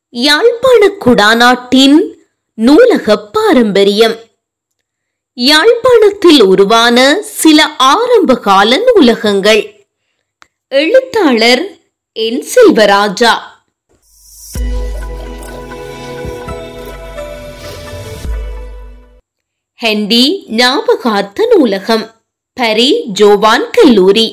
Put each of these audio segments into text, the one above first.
யாழ்ப்பாண குடாநாட்டின் நூலகப் பாரம்பரியம் யாழ்ப்பாணத்தில் உருவான சில ஆரம்பகால நூலகங்கள் எழுத்தாளர் என் செல்வராஜா ஹெண்டி ஞாபகார்த்த நூலகம் பரி ஜோவான் கல்லூரி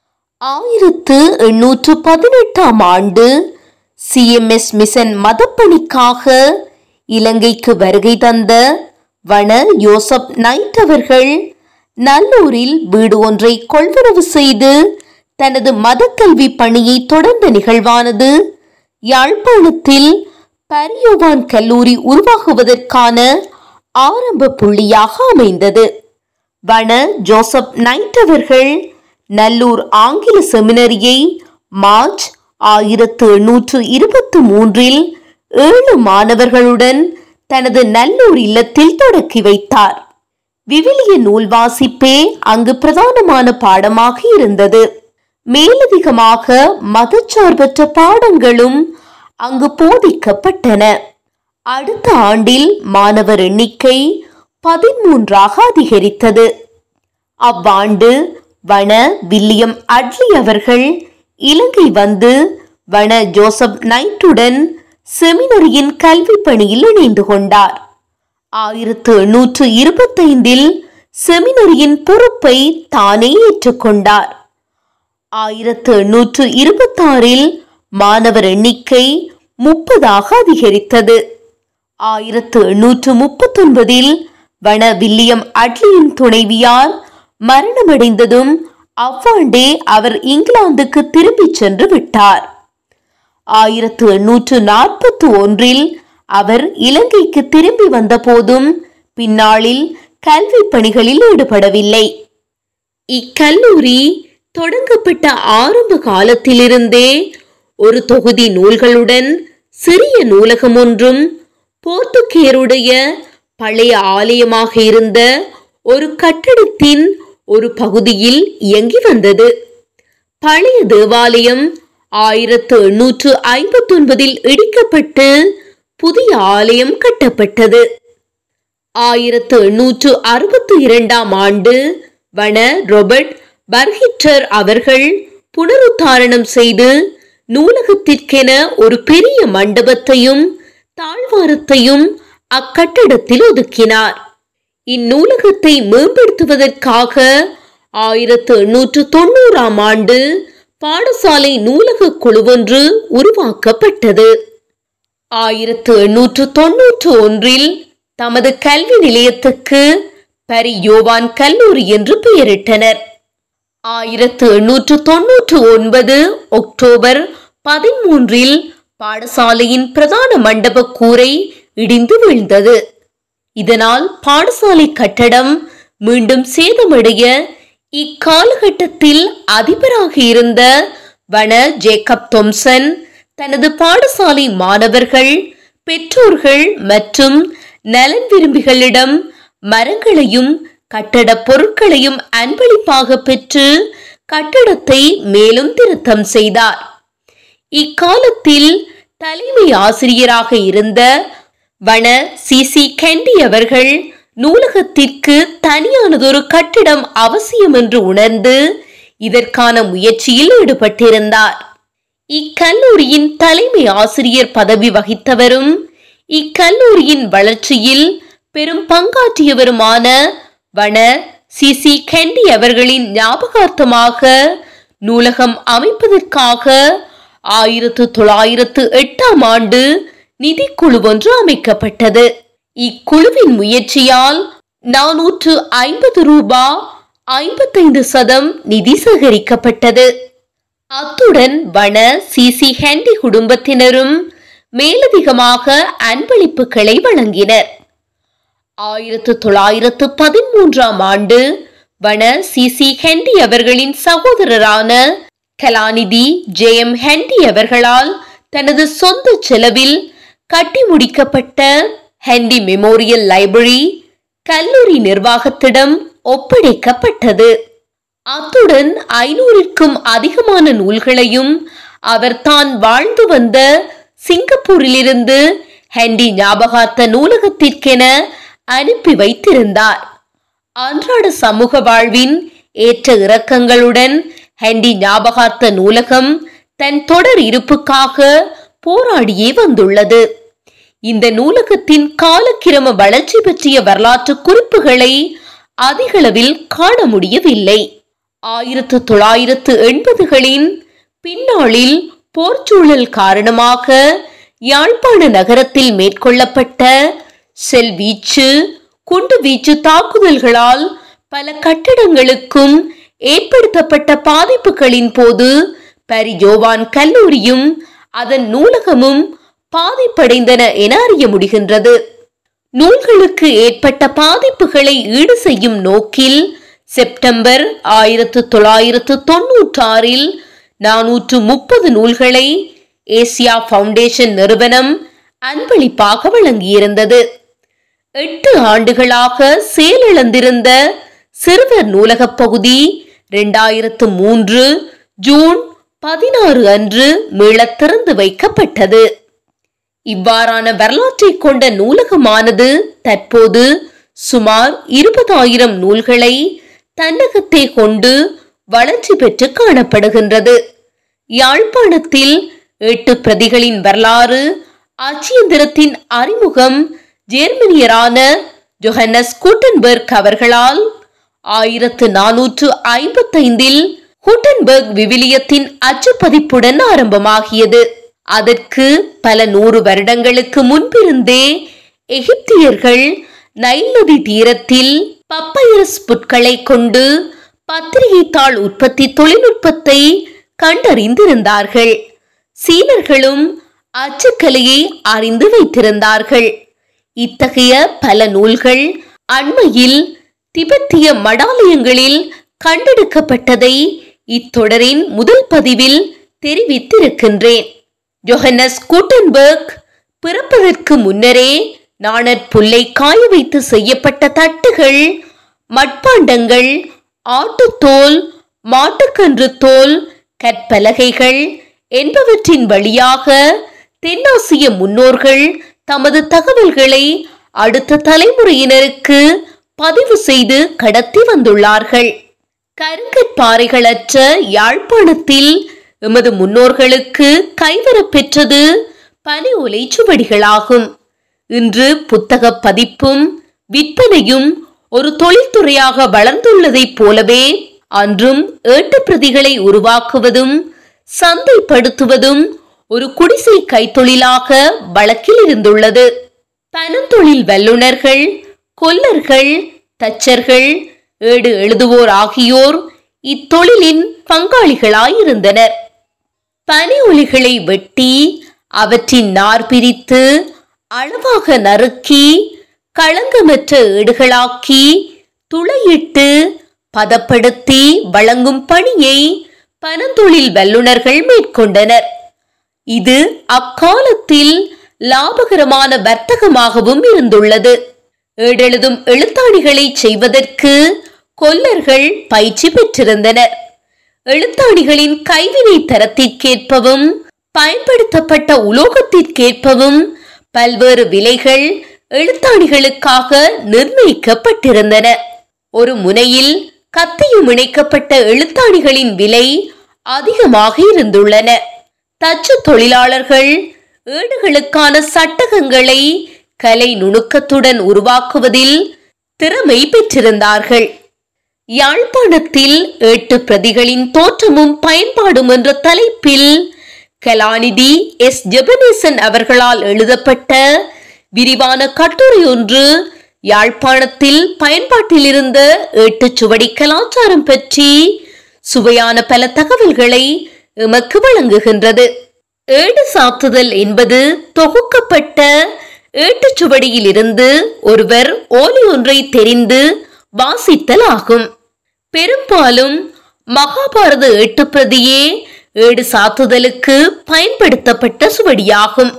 ஆயிரத்து எண்ணூற்று பதினெட்டாம் ஆண்டு சிஎம்எஸ் மிஷன் மதப்பணிக்காக இலங்கைக்கு வருகை தந்த வன யோசப் நைட் அவர்கள் நல்லூரில் வீடு ஒன்றை கொள்வனவு செய்து தனது மதக்கல்வி பணியை தொடர்ந்த நிகழ்வானது யாழ்ப்பாணத்தில் பரியோவான் கல்லூரி உருவாகுவதற்கான ஆரம்ப புள்ளியாக அமைந்தது வன ஜோசப் நைட் அவர்கள் நல்லூர் ஆங்கில செமினரியை மார்ச் ஆயிரத்து எண்ணூற்று இருபத்தி மூன்றில் ஏழு மாணவர்களுடன் தனது நல்லூர் இல்லத்தில் தொடக்கி வைத்தார் விவிலிய நூல் வாசிப்பே அங்கு பிரதானமான பாடமாக இருந்தது மேலதிகமாக மதச்சார்பற்ற பாடங்களும் அங்கு போதிக்கப்பட்டன அடுத்த ஆண்டில் மாணவர் எண்ணிக்கை பதிமூன்றாக அதிகரித்தது அவ்வாண்டு வன வில்லியம் அட்லி அவர்கள் இலங்கை வந்து வன ஜோசப் நைட்டுடன் செமினரியின் கல்வி பணியில் இணைந்து கொண்டார் ஆயிரத்து எண்ணூற்று இருபத்தைந்தில் செமினரியின் பொறுப்பை தானே ஏற்றுக்கொண்டார் ஆயிரத்து எண்ணூற்று இருபத்தாறில் மாணவர் எண்ணிக்கை முப்பதாக அதிகரித்தது ஆயிரத்து எண்ணூற்று முப்பத்தொன்பதில் வன வில்லியம் அட்லியின் துணைவியார் மரணமடைந்ததும் அவ்வாண்டே அவர் இங்கிலாந்துக்கு திரும்பிச் சென்று விட்டார் ஆயிரத்து எண்ணூற்று நாற்பத்தி ஒன்றில் அவர் இலங்கைக்கு திரும்பி வந்தபோதும் பின்னாளில் கல்வி பணிகளில் ஈடுபடவில்லை இக்கல்லூரி தொடங்கப்பட்ட ஆரம்ப காலத்திலிருந்தே ஒரு தொகுதி நூல்களுடன் சிறிய நூலகம் ஒன்றும் போர்த்துகேயருடைய பழைய ஆலயமாக இருந்த ஒரு கட்டடத்தின் ஒரு பகுதியில் இயங்கி வந்தது பழைய தேவாலயம் ஆயிரத்து எண்ணூற்று ஐம்பத்தி ஒன்பதில் இடிக்கப்பட்டு புதிய ஆலயம் கட்டப்பட்டது ஆயிரத்து எண்ணூற்று அறுபத்தி இரண்டாம் ஆண்டு வன ரொபர்ட் பர்ஹிட்டர் அவர்கள் புனருத்தாரணம் செய்து நூலகத்திற்கென ஒரு பெரிய மண்டபத்தையும் தாழ்வாரத்தையும் அக்கட்டடத்தில் ஒதுக்கினார் இந்நூலகத்தை மேம்படுத்துவதற்காக ஆயிரத்து எண்ணூற்று தொண்ணூறாம் ஆண்டு பாடசாலை நூலக குழுவொன்று உருவாக்கப்பட்டது ஆயிரத்து எண்ணூற்று தொன்னூற்று ஒன்றில் தமது கல்வி நிலையத்துக்கு பரி யோவான் கல்லூரி என்று பெயரிட்டனர் ஆயிரத்து எண்ணூற்று தொன்னூற்று ஒன்பது அக்டோபர் பதிமூன்றில் பாடசாலையின் பிரதான மண்டப கூரை இடிந்து வீழ்ந்தது இதனால் பாடசாலை கட்டடம் மீண்டும் சேதமடைய இக்காலகட்டத்தில் அதிபராக இருந்த வன ஜேக்கப் தொம்சன் தனது பாடசாலை மாணவர்கள் பெற்றோர்கள் மற்றும் நலன் விரும்பிகளிடம் மரங்களையும் கட்டட பொருட்களையும் அன்பளிப்பாக பெற்று கட்டடத்தை மேலும் திருத்தம் செய்தார் இக்காலத்தில் தலைமை ஆசிரியராக இருந்த வன சி சி கெண்டி அவர்கள் நூலகத்திற்கு தனியானதொரு கட்டிடம் அவசியம் என்று உணர்ந்து இதற்கான முயற்சியில் ஈடுபட்டிருந்தார் இக்கல்லூரியின் தலைமை ஆசிரியர் பதவி வகித்தவரும் இக்கல்லூரியின் வளர்ச்சியில் பெரும் பங்காற்றியவருமான வன சி சி கெண்டி அவர்களின் ஞாபகார்த்தமாக நூலகம் அமைப்பதற்காக ஆயிரத்து தொள்ளாயிரத்து எட்டாம் ஆண்டு நிதிக்குழு ஒன்று அமைக்கப்பட்டது இக்குழுவின் முயற்சியால் நானூற்று ஐம்பது ரூபா ஐம்பத்தைந்து சதம் நிதி சேகரிக்கப்பட்டது அத்துடன் வன சிசி ஹெண்டி குடும்பத்தினரும் மேலதிகமாக அன்பளிப்புகளை வழங்கினர் ஆயிரத்து தொள்ளாயிரத்து பதிமூன்றாம் ஆண்டு வன சிசி ஹெண்டி அவர்களின் சகோதரரான கலாநிதி ஜே எம் ஹெண்டி அவர்களால் தனது சொந்த செலவில் கட்டி முடிக்கப்பட்ட ஹெண்டி மெமோரியல் லைப்ரரி கல்லூரி நிர்வாகத்திடம் ஒப்படைக்கப்பட்டது அத்துடன் ஐநூறுக்கும் அதிகமான நூல்களையும் அவர் தான் வாழ்ந்து வந்த சிங்கப்பூரிலிருந்து ஹெண்டி ஞாபகார்த்த நூலகத்திற்கென அனுப்பி வைத்திருந்தார் அன்றாட சமூக வாழ்வின் ஏற்ற இறக்கங்களுடன் ஹெண்டி ஞாபகார்த்த நூலகம் தன் தொடர் இருப்புக்காக போராடியே வந்துள்ளது இந்த நூலகத்தின் காலக்கிரம வளர்ச்சி பற்றிய வரலாற்று குறிப்புகளை அதிகளவில் காண முடியவில்லை ஆயிரத்து தொள்ளாயிரத்து எண்பதுகளின் பின்னாளில் போர்ச்சூழல் காரணமாக யாழ்ப்பாண நகரத்தில் மேற்கொள்ளப்பட்ட செல்வீச்சு குண்டுவீச்சு தாக்குதல்களால் பல கட்டடங்களுக்கும் ஏற்படுத்தப்பட்ட பாதிப்புகளின் போது பரிஜோவான் கல்லூரியும் அதன் நூலகமும் பாதிப்படைந்தன என அறிய முடிகின்றது நூல்களுக்கு ஏற்பட்ட பாதிப்புகளை ஈடு செய்யும் நோக்கில் செப்டம்பர் ஆயிரத்து தொள்ளாயிரத்து தொன்னூற்றாறில் நானூற்று முப்பது நூல்களை ஏசியா ஃபவுண்டேஷன் நிறுவனம் அன்பளிப்பாக வழங்கியிருந்தது எட்டு ஆண்டுகளாக செயலிழந்திருந்த சிறுவர் நூலகப் பகுதி இரண்டாயிரத்து மூன்று ஜூன் பதினாறு அன்று மீளத் திறந்து வைக்கப்பட்டது இவ்வாறான வரலாற்றை கொண்ட நூலகமானது தற்போது சுமார் இருபதாயிரம் நூல்களை தன்னகத்தே கொண்டு வளர்ச்சி பெற்று காணப்படுகின்றது யாழ்ப்பாணத்தில் எட்டு பிரதிகளின் வரலாறு அச்சியந்திரத்தின் அறிமுகம் ஜெர்மனியரான ஜொஹன்னஸ் கூட்டன்பர்க் அவர்களால் ஆயிரத்து நானூற்று ஐம்பத்தைந்தில் குட்டன்பர்க் விவிலியத்தின் அச்சுப்பதிப்புடன் ஆரம்பமாகியது அதற்கு பல நூறு வருடங்களுக்கு முன்பிருந்தே எகிப்தியர்கள் நைல் நதி தீரத்தில் பப்பைரஸ் புட்களை கொண்டு பத்திரிகை தாள் உற்பத்தி தொழில்நுட்பத்தை கண்டறிந்திருந்தார்கள் சீனர்களும் அச்சுக்கலையை அறிந்து வைத்திருந்தார்கள் இத்தகைய பல நூல்கள் அண்மையில் திபெத்திய மடாலயங்களில் கண்டெடுக்கப்பட்டதை இத்தொடரின் முதல் பதிவில் தெரிவித்திருக்கின்றேன் ஜொஹன்னஸ் கூட்டன்பர்க் பிறப்பதற்கு முன்னரே நாணற் புல்லை காய வைத்து செய்யப்பட்ட தட்டுகள் மட்பாண்டங்கள் ஆட்டுத்தோல் மாட்டுக்கன்று தோல் கற்பலகைகள் என்பவற்றின் வழியாக தென்னாசிய முன்னோர்கள் தமது தகவல்களை அடுத்த தலைமுறையினருக்கு பதிவு செய்து கடத்தி வந்துள்ளார்கள் கருங்கற்பாறைகளற்ற யாழ்ப்பாணத்தில் எமது முன்னோர்களுக்கு கைவரப் பெற்றது பனி ஒலை சுவடிகளாகும் இன்று புத்தக பதிப்பும் விற்பனையும் ஒரு தொழில்துறையாக வளர்ந்துள்ளதைப் போலவே அன்றும் ஏட்டுப்பிரதிகளை உருவாக்குவதும் சந்தைப்படுத்துவதும் ஒரு குடிசை கைத்தொழிலாக வழக்கில் இருந்துள்ளது பனந்தொழில் வல்லுநர்கள் கொல்லர்கள் தச்சர்கள் ஏடு எழுதுவோர் ஆகியோர் இத்தொழிலின் பங்காளிகளாயிருந்தனர் பனி ஒலிகளை வெட்டி அவற்றின் நார் பிரித்து அளவாக நறுக்கி களங்கமற்ற ஏடுகளாக்கி துளையிட்டு பதப்படுத்தி வழங்கும் பணியை பனந்தொழில் வல்லுநர்கள் மேற்கொண்டனர் இது அக்காலத்தில் லாபகரமான வர்த்தகமாகவும் இருந்துள்ளது ஏடெழுதும் எழுத்தாணிகளை செய்வதற்கு கொல்லர்கள் பயிற்சி பெற்றிருந்தனர் எழுத்தாணிகளின் கைவினை தரத்திற்கேற்பவும் பயன்படுத்தப்பட்ட உலோகத்திற்கேற்பவும் பல்வேறு விலைகள் எழுத்தாணிகளுக்காக நிர்ணயிக்கப்பட்டிருந்தன ஒரு முனையில் கத்தியும் இணைக்கப்பட்ட எழுத்தாணிகளின் விலை அதிகமாக இருந்துள்ளன தச்சு தொழிலாளர்கள் ஏடுகளுக்கான சட்டகங்களை கலை நுணுக்கத்துடன் உருவாக்குவதில் திறமை பெற்றிருந்தார்கள் யாழ்ப்பாணத்தில் ஏட்டு பிரதிகளின் தோற்றமும் பயன்பாடும் என்ற தலைப்பில் கலாநிதி எஸ் ஜெபனேசன் அவர்களால் எழுதப்பட்ட விரிவான கட்டுரை ஒன்று யாழ்ப்பாணத்தில் பயன்பாட்டில் இருந்த ஏட்டுச்சுவடி கலாச்சாரம் பற்றி சுவையான பல தகவல்களை எமக்கு வழங்குகின்றது ஏடு சாத்துதல் என்பது தொகுக்கப்பட்ட ஏட்டுச்சுவடியில் இருந்து ஒருவர் ஓலை ஒன்றை தெரிந்து வாசித்தல் ஆகும் பெரும்பாலும் மகாபாரத ஏட்டுப்பிரதியே ஏடு சாத்துதலுக்கு பயன்படுத்தப்பட்ட சுவடியாகும்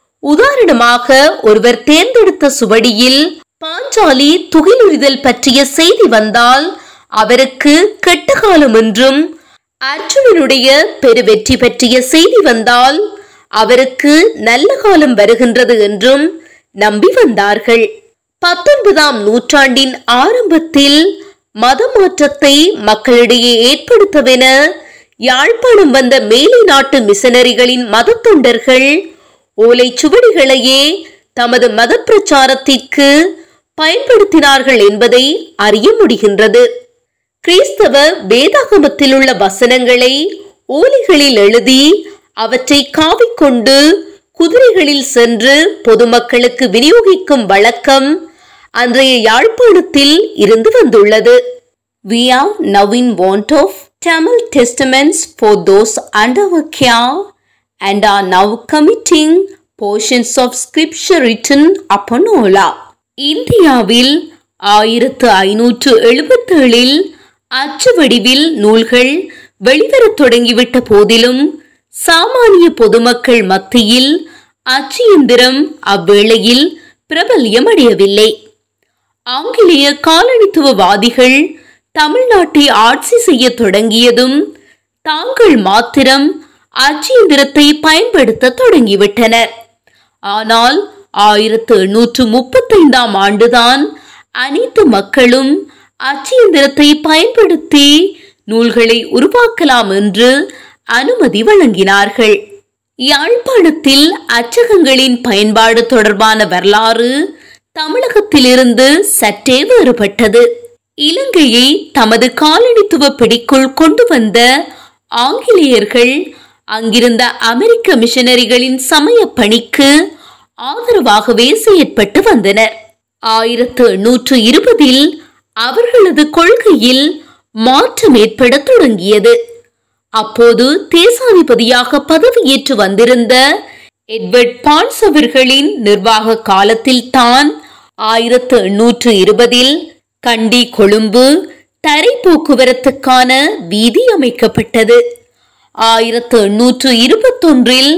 உதாரணமாக ஒருவர் தேர்ந்தெடுத்த சுவடியில் பாஞ்சாலி துகிலுரிதல் பற்றிய செய்தி வந்தால் அவருக்கு கெட்ட காலம் என்றும் அர்ஜுனனுடைய பெருவெற்றி பற்றிய செய்தி வந்தால் அவருக்கு நல்ல காலம் வருகின்றது என்றும் நம்பி வந்தார்கள் பத்தொன்பதாம் நூற்றாண்டின் ஆரம்பத்தில் மத மாற்றத்தை மக்களிடையே ஏற்படுத்தவென யாழ்ப்பாணம் வந்த மேலை நாட்டு மிஷனரிகளின் மத தொண்டர்கள் ஓலை சுவடிகளையே தமது மத பிரச்சாரத்திற்கு பயன்படுத்தினார்கள் என்பதை அறிய முடிகின்றது கிறிஸ்தவ வேதாகமத்தில் உள்ள வசனங்களை ஓலைகளில் எழுதி அவற்றை காவிக்கொண்டு குதிரைகளில் சென்று பொதுமக்களுக்கு விநியோகிக்கும் வழக்கம் அன்றைய யாழ்ப்பாணத்தில் இருந்து வந்துள்ளது We are now in want of Tamil testaments for those under our care and are now committing portions of scripture written upon Ola. இந்தியாவில் ஆயிரத்து ஐநூற்று எழுபத்தேழில் அச்சு வடிவில் நூல்கள் வெளிவரத் தொடங்கிவிட்ட போதிலும் சாமானிய பொதுமக்கள் மத்தியில் அச்சு இயந்திரம் அவ்வேளையில் பிரபல்யம் அடையவில்லை ஆங்கிலேய காலனித்துவவாதிகள் தமிழ்நாட்டை ஆட்சி செய்ய தொடங்கியதும் தாங்கள் மாத்திரம் அச்சியந்திரத்தை பயன்படுத்த தொடங்கிவிட்டனர் ஆனால் ஆயிரத்து எண்ணூற்று முப்பத்தைந்தாம் ஆண்டுதான் அனைத்து மக்களும் அச்சியந்திரத்தை பயன்படுத்தி நூல்களை உருவாக்கலாம் என்று அனுமதி வழங்கினார்கள் யாழ்ப்பாணத்தில் அச்சகங்களின் பயன்பாடு தொடர்பான வரலாறு தமிழகத்திலிருந்து சற்றே வேறுபட்டது இலங்கையை தமது காலனித்துவ பிடிக்குள் கொண்டு வந்த ஆங்கிலேயர்கள் அங்கிருந்த அமெரிக்க மிஷனரிகளின் சமய பணிக்கு ஆதரவாகவே செயற்பட்டு வந்தனர் ஆயிரத்து எண்ணூற்று இருபதில் அவர்களது கொள்கையில் மாற்றம் ஏற்பட தொடங்கியது அப்போது தேசாதிபதியாக பதவியேற்று வந்திருந்த எட்வர்ட் பான்ஸ் அவர்களின் நிர்வாக காலத்தில் தான் ஆயிரத்து எண்ணூற்று இருபதில் கண்டி கொழும்பு தரை போக்குவரத்துக்கான வீதி அமைக்கப்பட்டது ஆயிரத்து எண்ணூற்று இருபத்தொன்றில்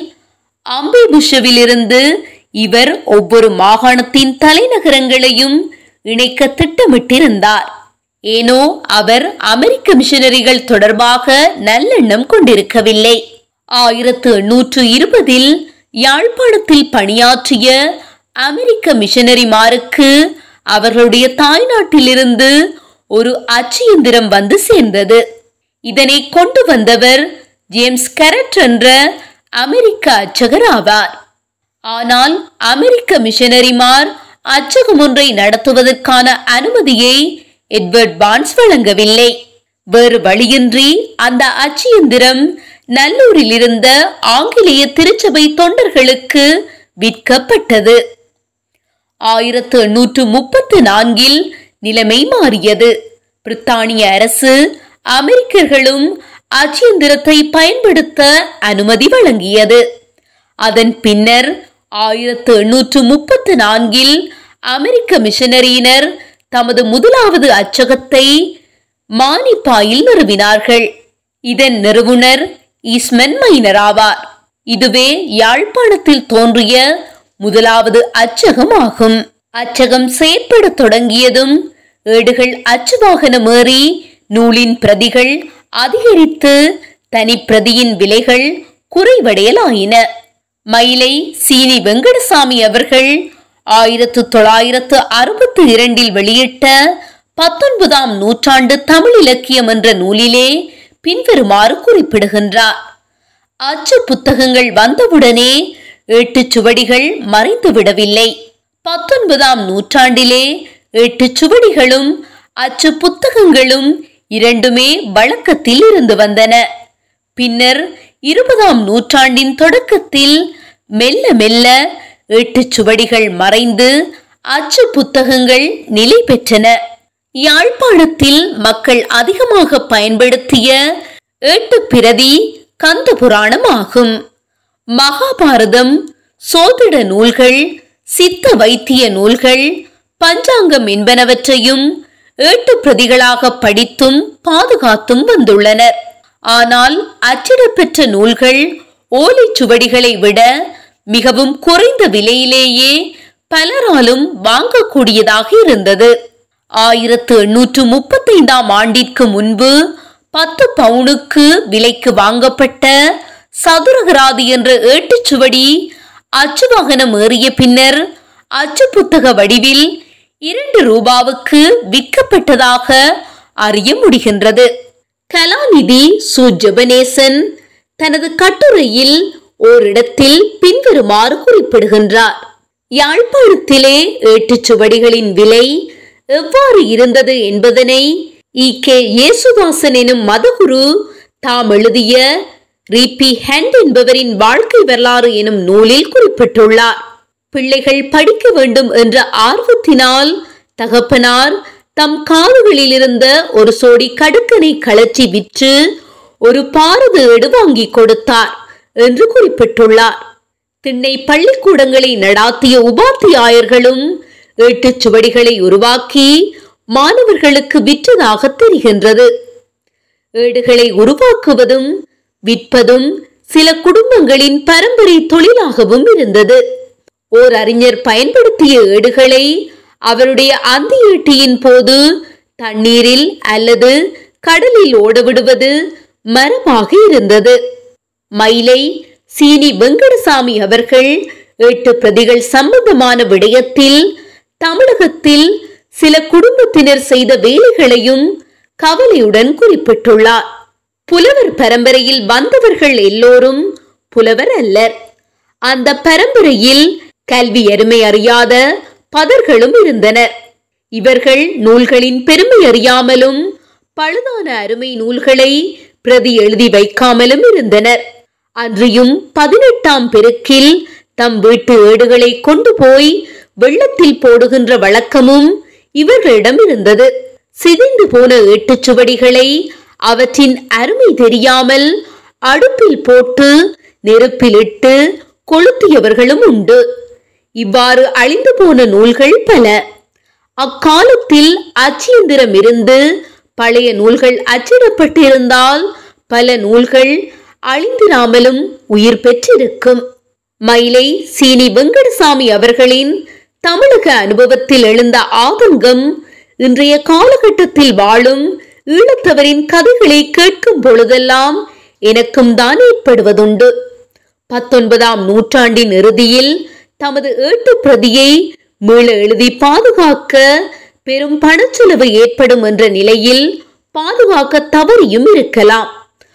அம்பேபுஷவிலிருந்து இவர் ஒவ்வொரு மாகாணத்தின் தலைநகரங்களையும் இணைக்க திட்டமிட்டிருந்தார் ஏனோ அவர் அமெரிக்க மிஷனரிகள் தொடர்பாக நல்லெண்ணம் கொண்டிருக்கவில்லை ஆயிரத்து எண்ணூற்று இருபதில் யாழ்ப்பாணத்தில் பணியாற்றிய அமெரிக்க மிஷனரிமாருக்கு அவர்களுடைய தாய்நாட்டிலிருந்து ஒரு அச்சியந்திரம் வந்து சேர்ந்தது இதனை கொண்டு வந்தவர் ஜேம்ஸ் கரட் என்ற அமெரிக்க அச்சகர் ஆவார் ஆனால் அமெரிக்க மிஷனரிமார் அச்சகம் ஒன்றை நடத்துவதற்கான அனுமதியை எட்வர்ட் பான்ஸ் வழங்கவில்லை வேறு வழியின்றி அந்த அச்சியந்திரம் நல்லூரில் இருந்த ஆங்கிலேய திருச்சபை தொண்டர்களுக்கு விற்கப்பட்டது ஆயிரத்து எண்ணூற்று முப்பத்து நான்கில் நிலைமை மாறியது பிரித்தானிய அரசு அமெரிக்கர்களும் அச்சியந்திரத்தை பயன்படுத்த அனுமதி வழங்கியது அதன் பின்னர் ஆயிரத்து எண்ணூற்று முப்பத்து நான்கில் அமெரிக்க மிஷனரியினர் தமது முதலாவது அச்சகத்தை மானிப்பாயில் நிறுவினார்கள் இதன் நிறுவனர் ஈஸ்மன் மைனர் ஆவார் இதுவே யாழ்ப்பாணத்தில் தோன்றிய முதலாவது அச்சகம் ஆகும் அச்சகம் செயற்பட தொடங்கியதும் ஏடுகள் அச்சு வாகனம் ஏறி நூலின் பிரதிகள் அதிகரித்து தனிப்பிரதியின் விலைகள் குறைவடையலாயின மயிலை சீனி வெங்கடசாமி அவர்கள் ஆயிரத்து தொள்ளாயிரத்து அறுபத்தி இரண்டில் வெளியிட்ட பத்தொன்பதாம் நூற்றாண்டு தமிழ் இலக்கியம் என்ற நூலிலே பின்வருமாறு குறிப்பிடுகின்றார் அச்சு புத்தகங்கள் வந்தவுடனே ஏட்டுச் சுவடிகள் மறைந்து விடவில்லை பத்தொன்பதாம் நூற்றாண்டிலே ஏட்டுச் சுவடிகளும் அச்சு புத்தகங்களும் இரண்டுமே வழக்கத்தில் இருந்து வந்தன பின்னர் இருபதாம் நூற்றாண்டின் தொடக்கத்தில் மெல்ல மெல்ல ஏட்டுச் சுவடிகள் மறைந்து அச்சு புத்தகங்கள் நிலை பெற்றன யாழ்ப்பாணத்தில் மக்கள் அதிகமாக பயன்படுத்திய ஏட்டு பிரதி கந்த புராணம் ஆகும் மகாபாரதம் சோதிட நூல்கள் சித்த வைத்திய நூல்கள் பஞ்சாங்கம் என்பனவற்றையும் ஏட்டு பிரதிகளாக படித்தும் பாதுகாத்தும் வந்துள்ளனர் ஆனால் அச்சிடப்பெற்ற நூல்கள் ஓலைச்சுவடிகளை விட மிகவும் குறைந்த விலையிலேயே பலராலும் வாங்கக்கூடியதாக இருந்தது ஆயிரத்து எண்ணூற்று முப்பத்தைந்தாம் ஆண்டிற்கு முன்பு பத்து பவுனுக்கு விலைக்கு வாங்கப்பட்ட சதுரகராதி என்ற ஏட்டுச்சுவடி அச்சு வாகனம் ஏறிய பின்னர் அச்சு புத்தக வடிவில் இரண்டு ரூபாவுக்கு விற்கப்பட்டதாக அறிய முடிகின்றது கலாநிதி சு ஜெபனேசன் தனது கட்டுரையில் ஓரிடத்தில் பின்வருமாறு குறிப்பிடுகின்றார் யாழ்ப்பாணத்திலே ஏட்டுச்சுவடிகளின் விலை எவ்வாறு இருந்தது என்பதனை இ கே இயேசுதாசன் எனும் மதகுரு தாம் எழுதிய ரிபி ஹெண்ட் என்பவரின் வாழ்க்கை வரலாறு எனும் நூலில் குறிப்பிட்டுள்ளார் பிள்ளைகள் படிக்க வேண்டும் என்ற ஆர்வத்தினால் தகப்பனார் தம் காதுகளில் இருந்த ஒரு சோடி கடுக்கனை கழற்றி விற்று ஒரு பாரத ஏடு வாங்கி கொடுத்தார் என்று குறிப்பிட்டுள்ளார் திண்ணை பள்ளிக்கூடங்களை நடாத்திய உபாத்தியாயர்களும் ஏட்டுச் சுவடிகளை உருவாக்கி மாணவர்களுக்கு விற்றதாக தெரிகின்றது ஏடுகளை உருவாக்குவதும் விற்பதும் சில குடும்பங்களின் பரம்பரை தொழிலாகவும் இருந்தது ஓர் அறிஞர் பயன்படுத்திய ஏடுகளை அவருடைய அந்தி ஈட்டியின் போது தண்ணீரில் அல்லது கடலில் ஓடவிடுவது மரபாக இருந்தது மயிலை சீனி வெங்கடசாமி அவர்கள் எட்டு பிரதிகள் சம்பந்தமான விடயத்தில் தமிழகத்தில் சில குடும்பத்தினர் செய்த வேலைகளையும் கவலையுடன் குறிப்பிட்டுள்ளார் புலவர் பரம்பரையில் வந்தவர்கள் எல்லோரும் புலவர் அல்லர் அந்த பரம்பரையில் கல்வி அருமை அறியாத பதர்களும் இருந்தனர் இவர்கள் நூல்களின் பெருமை அறியாமலும் பழுதான அருமை நூல்களை பிரதி எழுதி வைக்காமலும் இருந்தனர் அன்றியும் பதினெட்டாம் பெருக்கில் தம் வீட்டு ஏடுகளை கொண்டு போய் வெள்ளத்தில் போடுகின்ற வழக்கமும் இவர்களிடம் இருந்தது சிதைந்து போன ஏட்டுச்சுவடிகளை அவற்றின் அருமை தெரியாமல் அடுப்பில் போட்டு நெருப்பிலிட்டு கொளுத்தியவர்களும் உண்டு இவ்வாறு அழிந்து போன நூல்கள் பல அக்காலத்தில் அச்சியந்திரம் இருந்து பழைய நூல்கள் அச்சிடப்பட்டிருந்தால் பல நூல்கள் அழிந்திராமலும் உயிர் பெற்றிருக்கும் மயிலை சீனி வெங்கடசாமி அவர்களின் தமிழக அனுபவத்தில் எழுந்த ஆதங்கம் இன்றைய காலகட்டத்தில் வாழும் ஈழத்தவரின் கதைகளை கேட்கும் பொழுதெல்லாம் எனக்கும் தான் ஏற்படுவதுண்டு பத்தொன்பதாம் நூற்றாண்டின் இறுதியில் தமது ஏட்டு பிரதியை மீள எழுதி பாதுகாக்க பெரும் பணச்செலவு ஏற்படும் என்ற நிலையில் பாதுகாக்க தவறியும் இருக்கலாம்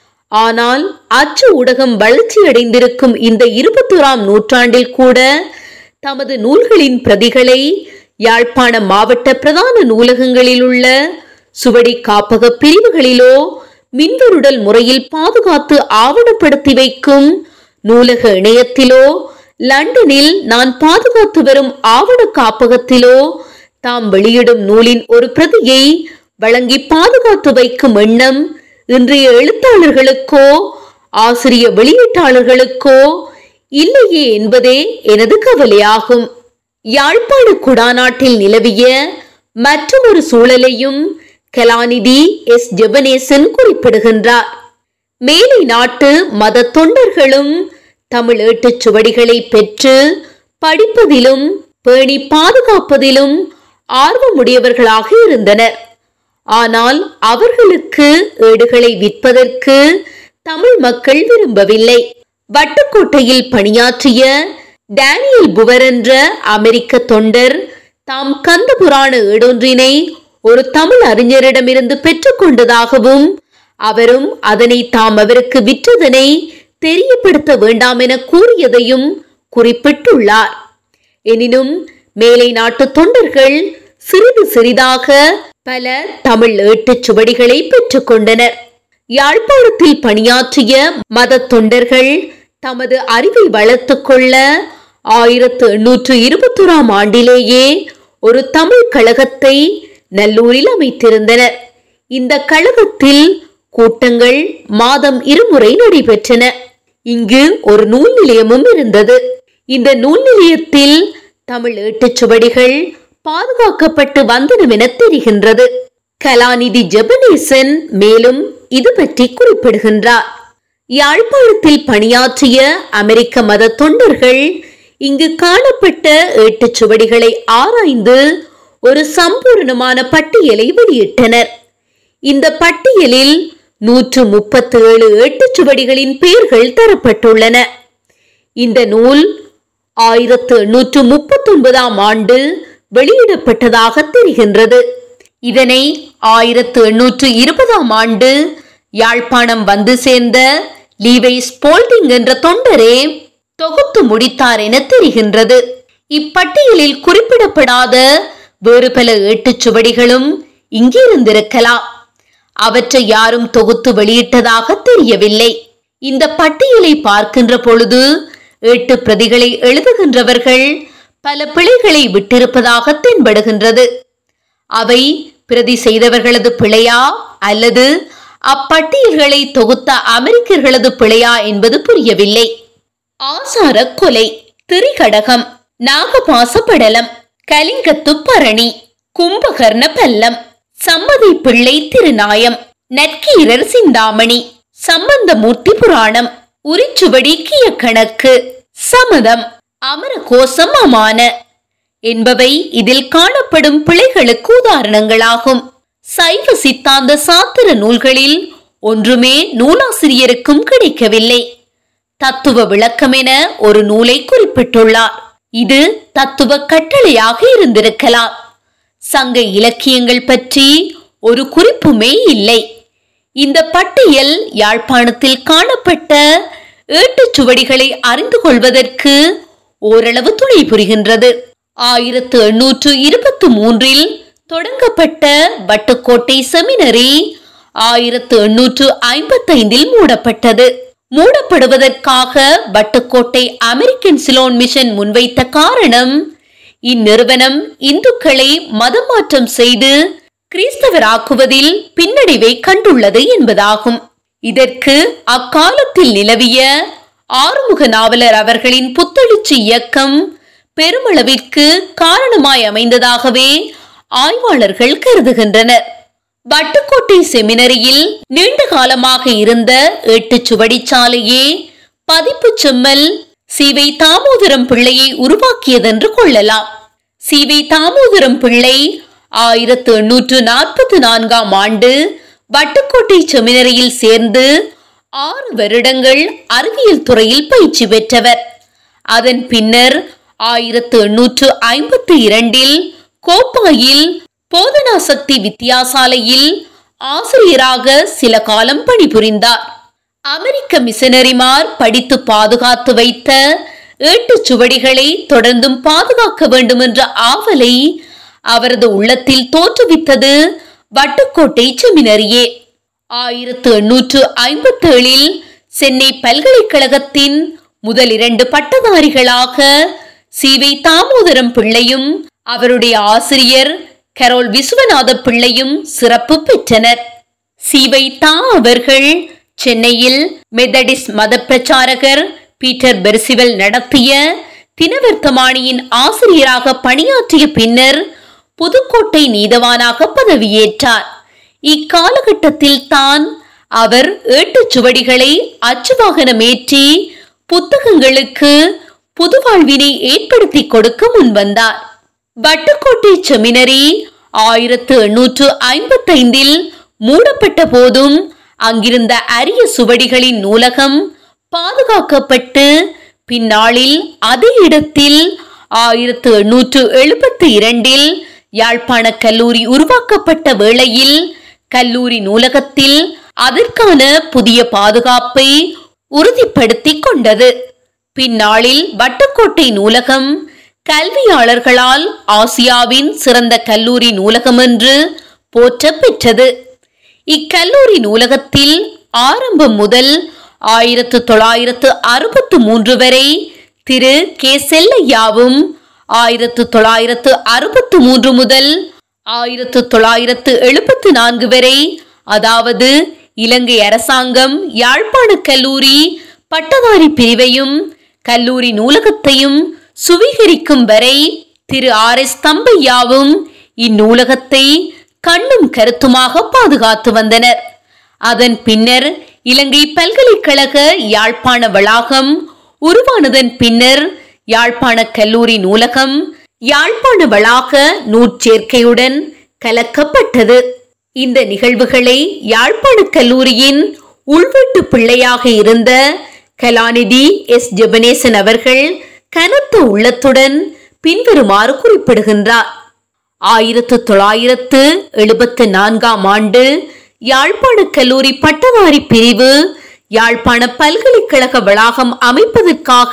ஆனால் அச்சு ஊடகம் வளர்ச்சியடைந்திருக்கும் இந்த இருபத்தோராம் நூற்றாண்டில் கூட தமது நூல்களின் பிரதிகளை யாழ்ப்பாண மாவட்ட பிரதான நூலகங்களில் உள்ள சுவடி காப்பக பிரிவுகளிலோ மின்வருடல் முறையில் பாதுகாத்து ஆவணப்படுத்தி வைக்கும் நூலக இணையத்திலோ லண்டனில் நான் பாதுகாத்து வரும் ஆவண காப்பகத்திலோ தாம் வெளியிடும் நூலின் ஒரு பிரதியை வழங்கி பாதுகாத்து வைக்கும் எண்ணம் இன்றைய எழுத்தாளர்களுக்கோ ஆசிரிய வெளியீட்டாளர்களுக்கோ இல்லையே என்பதே எனது கவலையாகும் யாழ்ப்பாண குடாநாட்டில் நிலவிய மற்றொரு சூழலையும் கலாநிதி எஸ் ஜெபனேசன் குறிப்பிடுகின்றார் மேலை நாட்டு மத தொண்டர்களும் தமிழ் ஏட்டுச் சுவடிகளை பெற்று படிப்பதிலும் பேணி பாதுகாப்பதிலும் ஆர்வமுடையவர்களாக இருந்தனர் ஆனால் அவர்களுக்கு ஏடுகளை விற்பதற்கு தமிழ் மக்கள் விரும்பவில்லை வட்டுக்கோட்டையில் பணியாற்றிய டேனியல் புவர் என்ற அமெரிக்க தொண்டர் தாம் கந்த புராண ஏடொன்றினை ஒரு தமிழ் அறிஞரிடமிருந்து பெற்றுக்கொண்டதாகவும் அவரும் அதனை தாம் அவருக்கு விற்றதனை தெரியப்படுத்த வேண்டாம் என கூறியதையும் குறிப்பிட்டுள்ளார் எனினும் மேலை நாட்டு தொண்டர்கள் சிறிது சிறிதாக பல தமிழ் ஏட்டுச் சுவடிகளை பெற்றுக்கொண்டனர் யாழ்ப்பாணத்தில் பணியாற்றிய மத தொண்டர்கள் தமது அறிவை வளர்த்துக் கொள்ள ஆயிரத்து எண்ணூற்று இருபத்தோராம் ஆண்டிலேயே ஒரு தமிழ் கழகத்தை நல்லூரில் அமைத்திருந்தனர் இந்த கழகத்தில் கூட்டங்கள் மாதம் இருமுறை நடைபெற்றன இங்கு ஒரு நூல் நிலையமும் இருந்தது இந்த நூல் நிலையத்தில் தமிழ் ஏட்டுச் சுவடிகள் பாதுகாக்கப்பட்டு வந்தனம் என தெரிகின்றது கலாநிதி ஜெபனேசன் மேலும் இது பற்றி குறிப்பிடுகின்றார் யாழ்ப்பாணத்தில் பணியாற்றிய அமெரிக்க மத தொண்டர்கள் இங்கு காணப்பட்ட ஏட்டுச் சுவடிகளை ஆராய்ந்து ஒரு சம்பூர்ணமான பட்டியலை வெளியிட்டனர் இந்த பட்டியலில் நூற்று முப்பத்து ஏழு ஏட்டுச்சுவடிகளின் பெயர்கள் தரப்பட்டுள்ளன இந்த நூல் ஆயிரத்து எண்ணூற்று முப்பத்தொன்பதாம் ஆண்டு வெளியிடப்பட்டதாக தெரிகின்றது இதனை ஆயிரத்து எண்ணூற்று இருபதாம் ஆண்டு யாழ்ப்பாணம் வந்து சேர்ந்த லீவை ஸ்போல்டிங் என்ற தொண்டரே தொகுத்து முடித்தார் என தெரிகின்றது இப்பட்டியலில் குறிப்பிடப்படாத வேறு பல ஏட்டுச்சுவடிகளும் இங்கிருந்திருக்கலாம் அவற்றை யாரும் தொகுத்து வெளியிட்டதாக தெரியவில்லை இந்த பட்டியலை பார்க்கின்ற பொழுது எட்டு பிரதிகளை எழுதுகின்றவர்கள் பல பிழைகளை விட்டிருப்பதாக தென்படுகின்றது அவை பிரதி செய்தவர்களது பிழையா அல்லது அப்பட்டியல்களை தொகுத்த அமெரிக்கர்களது பிழையா என்பது புரியவில்லை ஆசார கொலை திரிகடகம் நாகபாச படலம் கலிங்கத்து பரணி கும்பகர்ண பல்லம் சம்மதி பிள்ளை திருநாயம் நற்கீரர் சிந்தாமணி சம்பந்தமூர்த்தி புராணம் உரிச்சுவடி கியக்கணக்கு சமதம் அமர கோசம் அமான என்பவை இதில் காணப்படும் பிழைகளுக்கு உதாரணங்களாகும் சைவ சித்தாந்த சாத்திர நூல்களில் ஒன்றுமே நூலாசிரியருக்கும் கிடைக்கவில்லை தத்துவ விளக்கம் என ஒரு நூலை குறிப்பிட்டுள்ளார் இது தத்துவ கட்டளையாக இருந்திருக்கலாம் சங்க இலக்கியங்கள் பற்றி ஒரு குறிப்புமே இல்லை இந்த பட்டியல் யாழ்ப்பாணத்தில் காணப்பட்ட ஏட்டுச்சுவடிகளை அறிந்து கொள்வதற்கு ஓரளவு துணை புரிகின்றது ஆயிரத்து எண்ணூற்று இருபத்தி மூன்றில் தொடங்கப்பட்ட வட்டுக்கோட்டை செமினரி ஆயிரத்து எண்ணூற்று ஐம்பத்தைந்தில் மூடப்பட்டது மூடப்படுவதற்காக வட்டுக்கோட்டை அமெரிக்கன் சிலோன் மிஷன் முன்வைத்த காரணம் இந்நிறுவனம் இந்துக்களை மதம் மாற்றம் செய்து கிறிஸ்தவராக்குவதில் பின்னடைவை கண்டுள்ளது என்பதாகும் இதற்கு அக்காலத்தில் நிலவிய ஆறுமுக நாவலர் அவர்களின் புத்தெழுச்சி இயக்கம் பெருமளவிற்கு காரணமாய் அமைந்ததாகவே ஆய்வாளர்கள் கருதுகின்றனர் வட்டுக்கோட்டை செமினரியில் நீண்ட காலமாக இருந்த எட்டு சுவடிச்சாலையே பதிப்பு செம்மல் சிவை தாமோதரம் பிள்ளையை உருவாக்கியதென்று கொள்ளலாம் சிவை தாமோதரம் பிள்ளை ஆயிரத்து எண்ணூற்று நாற்பத்தி நான்காம் ஆண்டு வட்டுக்கோட்டை செமினரியில் சேர்ந்து ஆறு வருடங்கள் அறிவியல் துறையில் பயிற்சி பெற்றவர் அதன் பின்னர் ஆயிரத்து எண்ணூற்று ஐம்பத்தி இரண்டில் கோப்பாயில் போதனா சக்தி வித்தியாசாலையில் ஆசிரியராக சில காலம் பணிபுரிந்தார் அமெரிக்க மிஷனரிமார் படித்து பாதுகாத்து வைத்த ஏட்டு சுவடிகளை தொடர்ந்தும் பாதுகாக்க வேண்டும் என்ற ஆவலை அவரது உள்ளத்தில் தோற்றுவித்தது வட்டுக்கோட்டை செமினரியே ஆயிரத்து எண்ணூற்று ஐம்பத்தி ஏழில் சென்னை பல்கலைக்கழகத்தின் முதல் இரண்டு பட்டதாரிகளாக சிவை தாமோதரம் பிள்ளையும் அவருடைய ஆசிரியர் கரோல் விஸ்வநாத பிள்ளையும் சிறப்பு பெற்றனர் சிவை தா அவர்கள் சென்னையில் மெதடிஸ் மத பிரச்சாரகர் பீட்டர் பெர்சிவல் நடத்திய தினவர்த்தமானியின் ஆசிரியராக பணியாற்றிய பின்னர் புதுக்கோட்டை நீதவானாக பதவியேற்றார் இக்காலகட்டத்தில் தான் அவர் ஏட்டுச் சுவடிகளை அச்சு வாகனமேற்றி புத்தகங்களுக்கு புதுவாழ்வினை ஏற்படுத்தி கொடுக்க முன்வந்தார் வட்டுக்கோட்டை செமினரி ஆயிரத்து எண்ணூற்று ஐம்பத்தைந்தில் மூடப்பட்ட போதும் அங்கிருந்த அரிய சுவடிகளின் நூலகம் பாதுகாக்கப்பட்டு பின்னாளில் அதே இடத்தில் ஆயிரத்து எண்ணூற்று எழுபத்தி இரண்டில் யாழ்ப்பாண கல்லூரி உருவாக்கப்பட்ட வேளையில் கல்லூரி நூலகத்தில் அதற்கான புதிய பாதுகாப்பை உறுதிப்படுத்திக் கொண்டது பின்னாளில் வட்டுக்கோட்டை நூலகம் கல்வியாளர்களால் ஆசியாவின் சிறந்த கல்லூரி நூலகம் என்று போற்ற பெற்றது இக்கல்லூரி நூலகத்தில் ஆரம்பம் முதல் ஆயிரத்து தொள்ளாயிரத்து அறுபத்து மூன்று வரை திரு கே செல்லையாவும் ஆயிரத்து தொள்ளாயிரத்து அறுபத்து மூன்று முதல் ஆயிரத்து தொள்ளாயிரத்து எழுபத்து நான்கு வரை அதாவது இலங்கை அரசாங்கம் யாழ்ப்பாண கல்லூரி பட்டதாரி பிரிவையும் கல்லூரி நூலகத்தையும் சுவீகரிக்கும் வரை திரு ஆர் எஸ் தம்பையாவும் இந்நூலகத்தை கண்ணும் கருத்துமாக பாதுகாத்து வந்தனர் அதன் பின்னர் இலங்கை பல்கலைக்கழக யாழ்ப்பாண வளாகம் உருவானதன் பின்னர் யாழ்ப்பாண கல்லூரி நூலகம் யாழ்ப்பாண வளாக நூற்சேர்க்கையுடன் கலக்கப்பட்டது இந்த நிகழ்வுகளை யாழ்ப்பாண கல்லூரியின் உள்வீட்டு பிள்ளையாக இருந்த கலாநிதி எஸ் ஜெபனேசன் அவர்கள் கனத்த உள்ளத்துடன் பின்வருமாறு குறிப்பிடுகின்றார் ஆயிரத்து தொள்ளாயிரத்து எழுபத்து நான்காம் ஆண்டு யாழ்ப்பாண கல்லூரி பட்டதாரி பிரிவு யாழ்ப்பாண பல்கலைக்கழக வளாகம் அமைப்பதற்காக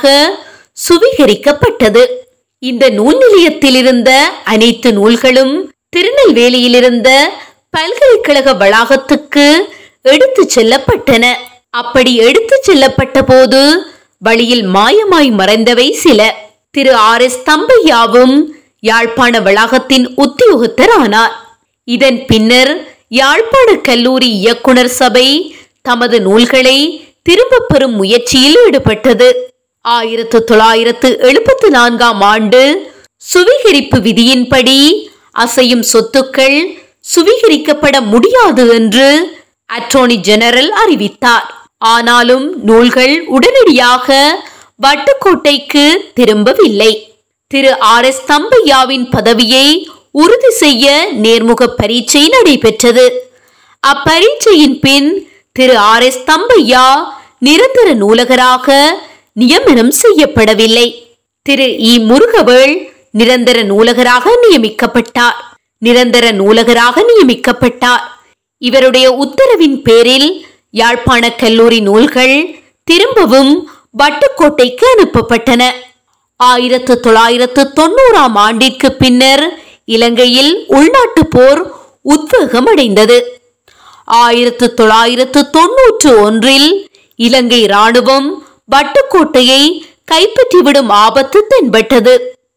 சுவீகரிக்கப்பட்டது இந்த நூல் நிலையத்தில் இருந்த அனைத்து நூல்களும் திருநெல்வேலியில் இருந்த பல்கலைக்கழக வளாகத்துக்கு எடுத்து செல்லப்பட்டன அப்படி எடுத்து செல்லப்பட்ட போது வழியில் மாயமாய் மறைந்தவை சில திரு ஆர் எஸ் தம்பையாவும் யாழ்ப்பாண வளாகத்தின் உத்தியோகத்தர் ஆனார் இதன் பின்னர் யாழ்ப்பாண கல்லூரி இயக்குனர் சபை தமது நூல்களை திரும்பப் பெறும் முயற்சியில் ஈடுபட்டது ஆயிரத்து தொள்ளாயிரத்து எழுபத்து நான்காம் ஆண்டு சுவீகரிப்பு விதியின்படி அசையும் சொத்துக்கள் சுவீகரிக்கப்பட முடியாது என்று அட்டோர்னி ஜெனரல் அறிவித்தார் ஆனாலும் நூல்கள் உடனடியாக வட்டுக்கோட்டைக்கு திரும்பவில்லை திரு ஆர் எஸ் தம்பையாவின் பதவியை உறுதி செய்ய நேர்முக பரீட்சை நடைபெற்றது அப்பரீட்சையின் பின் திரு ஆர் எஸ் தம்பையா நிரந்தர நூலகராக நியமனம் செய்யப்படவில்லை திரு இ முருகவேள் நிரந்தர நூலகராக நியமிக்கப்பட்டார் நிரந்தர நூலகராக நியமிக்கப்பட்டார் இவருடைய உத்தரவின் பேரில் யாழ்ப்பாண கல்லூரி நூல்கள் திரும்பவும் வட்டுக்கோட்டைக்கு அனுப்பப்பட்டன ஆயிரத்து தொள்ளாயிரத்து தொண்ணூறாம் ஆண்டிற்கு பின்னர் இலங்கையில் உள்நாட்டு போர் உத்வேகம் அடைந்தது ஆயிரத்து தொள்ளாயிரத்து தொன்னூற்று ஒன்றில் இலங்கை ராணுவம் வட்டுக்கோட்டையை கைப்பற்றிவிடும் ஆபத்து தென்பட்டது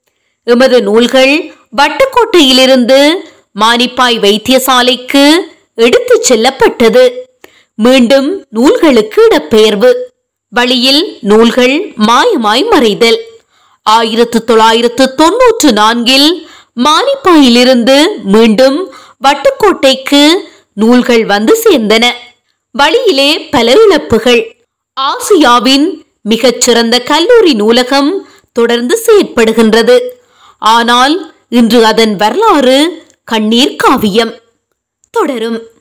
எமது நூல்கள் வட்டுக்கோட்டையிலிருந்து மானிப்பாய் வைத்தியசாலைக்கு எடுத்துச் செல்லப்பட்டது மீண்டும் நூல்களுக்கு இடப்பெயர்வு வழியில் நூல்கள் மாயமாய் மறைதல் ஆயிரத்து தொள்ளாயிரத்து தொன்னூற்று நான்கில் மானிப்பாயிலிருந்து மீண்டும் வட்டுக்கோட்டைக்கு நூல்கள் வந்து சேர்ந்தன வழியிலே பல இழப்புகள் ஆசியாவின் மிகச்சிறந்த கல்லூரி நூலகம் தொடர்ந்து செயற்படுகின்றது ஆனால் இன்று அதன் வரலாறு கண்ணீர் காவியம் தொடரும்